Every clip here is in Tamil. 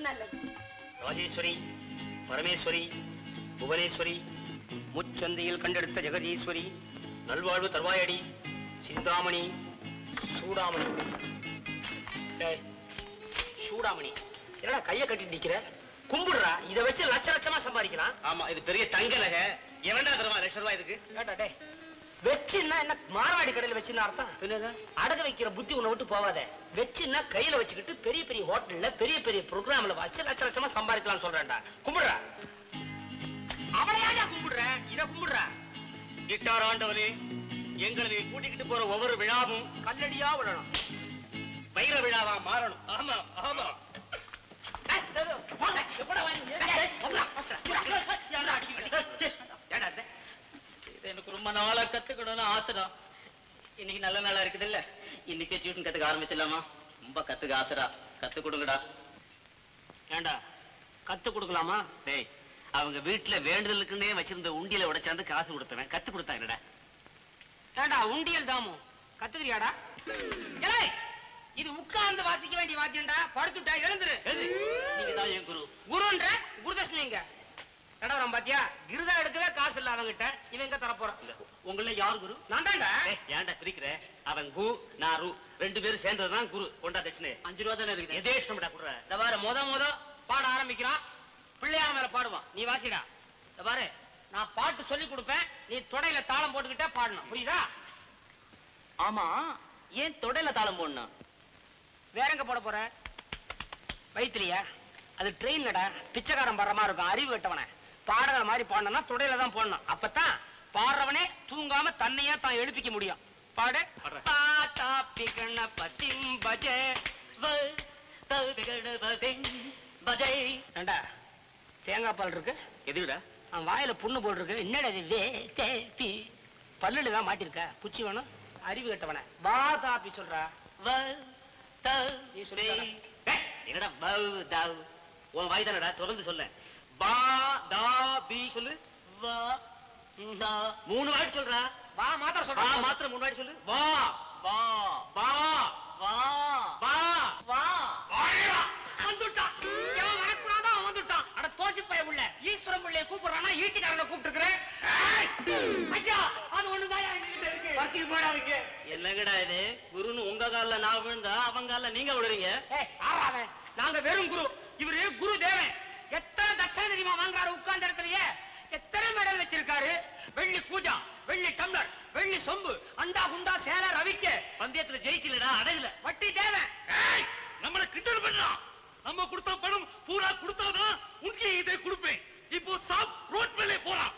நல்லது ராஜேஸ்வரி பரமேஸ்வரி புவனேஸ்வரி முச்சந்தையில் கண்டெடுத்த ஜெகதீஸ்வரி நல்வாழ்வு தருவாயடி சிந்தாமணி சூடாமணி டேய், சூடாமணி என்னடா கைய கட்டிட்டு நிக்கிற கும்பிடுறா இத வச்சு லட்ச லட்சமா சம்பாதிக்கலாம் ஆமா இது பெரிய தங்க நகை எவன்டா தருவா லட்சம் ரூபாய் இதுக்கு ஏண்டா டேய் வச்சுன்னா என்ன மார்வாடி கடையில வச்சுன்னு அர்த்தம் அடகு வைக்கிற புத்தி உன்னை விட்டு போவாத வச்சுன்னா கையில வச்சுக்கிட்டு பெரிய பெரிய ஹோட்டல்ல பெரிய பெரிய ப்ரோக்ராம்ல வச்சு லட்ச லட்சமா சம்பாதிக்கலாம் சொல்றேன்டா கும்பிடுறா அவளையாடா கும்பிடுற இத கும்பிடுறா கிட்டார் ஆண்டவனே எங்களை நீ கூட்டிக்கிட்டு போற ஒவ்வொரு விழாவும் கல்லடியா விழணும் வைர விழாவா மாறணும் ஆமா ஆமா ஏய், சரி, போங்க, எப்படா வாங்க? ஏய், ஏய், போங்கடா, போங்கடா. ஏன்டா அடிக்கிறீங்க? ஏன்டா இது? இது எனக்கு ரொம்ப நாளா கத்துக்கணும்னு ஆசைதான் இன்னைக்கு நல்ல நாளா இருக்குது இல்ல இன்னைக்கே டியூஷன் கத்துக்க ஆரம்பிச்சிடலாமா ரொம்ப கத்துக்க ஆசைடா கத்து கொடுங்கடா ஏன்டா கத்து கொடுக்கலாமா டேய் அவங்க வீட்டுல வேண்டுதலுக்குன்னே வச்சிருந்த உண்டியல உடைச்சாந்து காசு கொடுத்தவன் கத்து கொடுத்தாங்கடா ஏண்டா உண்டியல் தாமு கத்துக்கிறியாடா ஏய் இது உட்கார்ந்து வாசிக்க வேண்டிய வாத்தியம்டா படுத்துட்டா எழுந்துரு நீங்க தான் என் குரு குருன்ற குருதட்சணைங்க கடவுரம் பாத்தியா கிருதா எடுக்கவே காசு இல்ல அவங்கிட்ட இவன் எங்க தரப்போறான் உங்கள யார் குரு நான் தான்டா ஏய், ஏன்டா பிரிக்கிற அவன் கு நான் ரு ரெண்டு பேரும் சேர்ந்ததுதான் குரு கொண்டா தட்சணை அஞ்சு ரூபா தானே இருக்குது எதே இஷ்டம்டா குடுற இந்த பாரு முத முத பாட ஆரம்பிக்கிறான் பிள்ளையார் மேல பாடுவான் நீ வாசிடா இந்த பாரு நான் பாட்டு சொல்லி கொடுப்பேன் நீ தொடையில தாளம் போட்டுக்கிட்டே பாடணும் புரியுதா ஆமா ஏன் தொடையில தாளம் போடணும் வேற எங்க போட போற வயிற்றுலையா அது ட்ரெயின்லடா பிச்சைக்காரன் பாடுற மாதிரி இருக்கும் அறிவு கட்டவன பாடுற மாதிரி பாடணும்னா தொடையில தான் போடணும் அப்பதான் பாடுறவனே தூங்காம தன்னையே தான் எழுப்பிக்க முடியும் பாடு பாடுறேன். பாத்தா பிகண பத்திம் பஜே ஏண்டா தேங்காய் பால் இருக்கு எதுடா அவன் வாயில புண்ணு போட்டிருக்கு என்னடா இது வே தே பி பல்லுல தான் மாட்டிருக்க குச்சி வேணும் அறிவு கட்டவன வா தாப்பி சொல்றா நீ சொல்லுடா. ஏய், என்னடா பவ் தாவ் உன் வாய் தானடா தொடர்ந்து சொல்ல பா தா பி சொல்லு வா தா மூணு வாட்டி சொல்றா வா மாத்திர வா சொல்றா மாத்திரம் மூணு வாட்டி சொல்லு வா வா வா வா வா வா வாடா. வந்துட்டான் எவன் வரக்கூடாதோ அவன் வந்துட்டான் அட தோசி பைய உள்ள ஈஸ்வரன் பிள்ளைய கூப்பிடுறானா ஈட்டிக்காரனை கூப்பிட்டுருக்கிறேன் ஐயா அது ஒண்ணுதான் என்கிட்ட இருக்கு வச்சுக்கு போடா இருக்கு என்னங்கடா இது குருன்னு உங்க கால்ல நான் விழுந்தா அவங்க கால்ல நீங்க விழுறீங்க ஏய் ஆறாவே நாங்க வெறும் குரு இவரு குரு தேவன் எத்தனை தட்சணை தெரியுமா வாங்குறாரு உட்கார்ந்த இடத்துலயே எத்தனை மெடல் வச்சிருக்காரு வெள்ளி பூஜா வெள்ளி டம்ளர் வெள்ளி சொம்பு அண்டா குண்டா சேல ரவிக்கு பந்தயத்துல ஜெயிச்சிலடா அடகுல வட்டி தேவன் நம்மள கிண்டல் பண்ணலாம் நம்ம கொடுத்த பணம் பூரா கொடுத்தாதான் உனக்கு இதை கொடுப்பேன் இப்போ சாப் ரோட் மேலே போறான்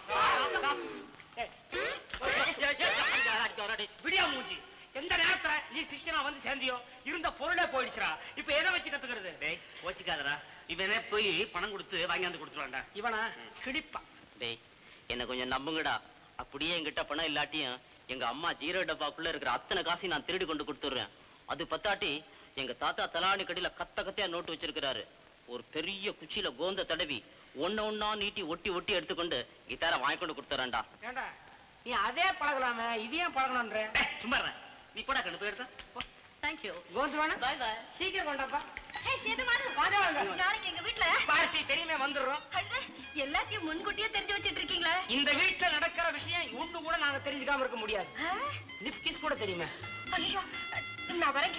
விடியா மூஞ்சி எந்த நேரத்துல நீ சிஷ்யனா வந்து சேர்ந்தியோ இருந்த பொருளே போயிடுச்சுடா இப்ப எதை வச்சு கத்துக்கிறது டேய் கோச்சிக்காதடா இவனே போய் பணம் கொடுத்து வாங்கியாந்து கொடுத்துருவான்டா இவனா கிழிப்பான் டேய் என்ன கொஞ்சம் நம்புங்கடா அப்படியே என்கிட்ட பணம் இல்லாட்டியும் எங்க அம்மா ஜீரோ டப்பாக்குள்ள இருக்கிற அத்தனை காசையும் நான் திருடி கொண்டு கொடுத்துடுறேன் அது பத்தாட்டி எங்க தாத்தா தலாணி கடையில கத்த கத்தையா நோட்டு வச்சிருக்கிறாரு ஒரு பெரிய குச்சியில கோந்த தடவி ஒண்ணு ஒண்ணா நீட்டி ஒட்டி ஒட்டி எடுத்துக்கொண்டு கிட்டார வாங்கி கொண்டு கொடுத்துறேன்டா ஏண்டா நீ அதே பழகலாமே இதையும் பழகணும்ன்ற சும்மா இருடா. நீ போடா கண்டு போயிருந்தா தேங்க்யூ கோந்து வேணா பாய் பாய் சீக்கிரம் கொண்டாப்பா ஏய், சேதுமான், வாங்க, வாங்க. நாளைக்கு எங்க வீட்ல பார்ட்டி தெரியுமே வந்துடுறோம் அண்ணே, எல்லாத்தையும் முன்கூட்டியே தெரிஞ்சு வச்சிட்டு இருக்கீங்களா இந்த வீட்டுல நடக்கிற விஷயம் ஒண்ணு கூட நாங்க தெரிஞ்சுக்காம இருக்க முடியாது லிப் கிஸ் கூட தெரியுமே ஐயோ நான் வரேன்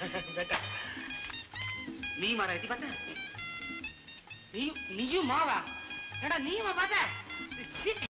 நீ மாடா எட்டி பார்த்தா நீ நீயும் மாவா ஏடா நீயுமா பார்த்த சீ.